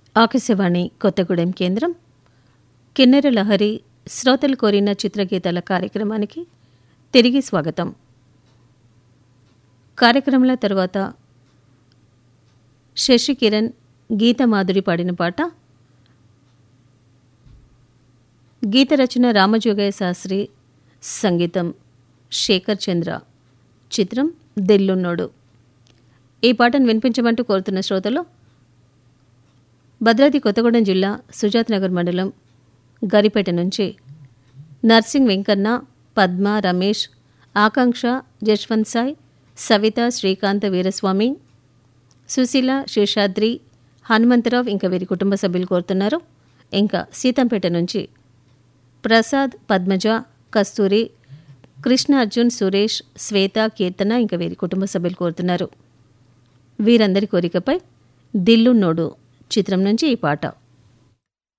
ఆకాశవాణి కొత్తగూడెం కేంద్రం కిన్నెర లహరి శ్రోతలు కోరిన చిత్రగీతాల కార్యక్రమానికి తిరిగి స్వాగతం కార్యక్రమాల తర్వాత శశి కిరణ్ గీత మాధురి పాడిన పాట గీత రచన రామజోగయ్య శాస్త్రి సంగీతం శేఖర్ చంద్ర చిత్రం దిల్లున్నోడు ఈ పాటను వినిపించమంటూ కోరుతున్న శ్రోతలు భద్రాద్రి కొత్తగూడెం జిల్లా సుజాత్ నగర్ మండలం గరిపేట నుంచి నర్సింగ్ వెంకన్న పద్మ రమేష్ ఆకాంక్ష జశ్వంత్ సాయ్ సవిత శ్రీకాంత్ వీరస్వామి సుశీల శేషాద్రి హనుమంతరావు ఇంకా వీరి కుటుంబ సభ్యులు కోరుతున్నారు ఇంకా సీతంపేట నుంచి ప్రసాద్ పద్మజ కస్తూరి కృష్ణ అర్జున్ సురేష్ శ్వేత కీర్తన ఇంకా వీరి కుటుంబ సభ్యులు కోరుతున్నారు వీరందరి కోరికపై దిల్లున్నోడు చిత్రం నుంచి ఈ పాట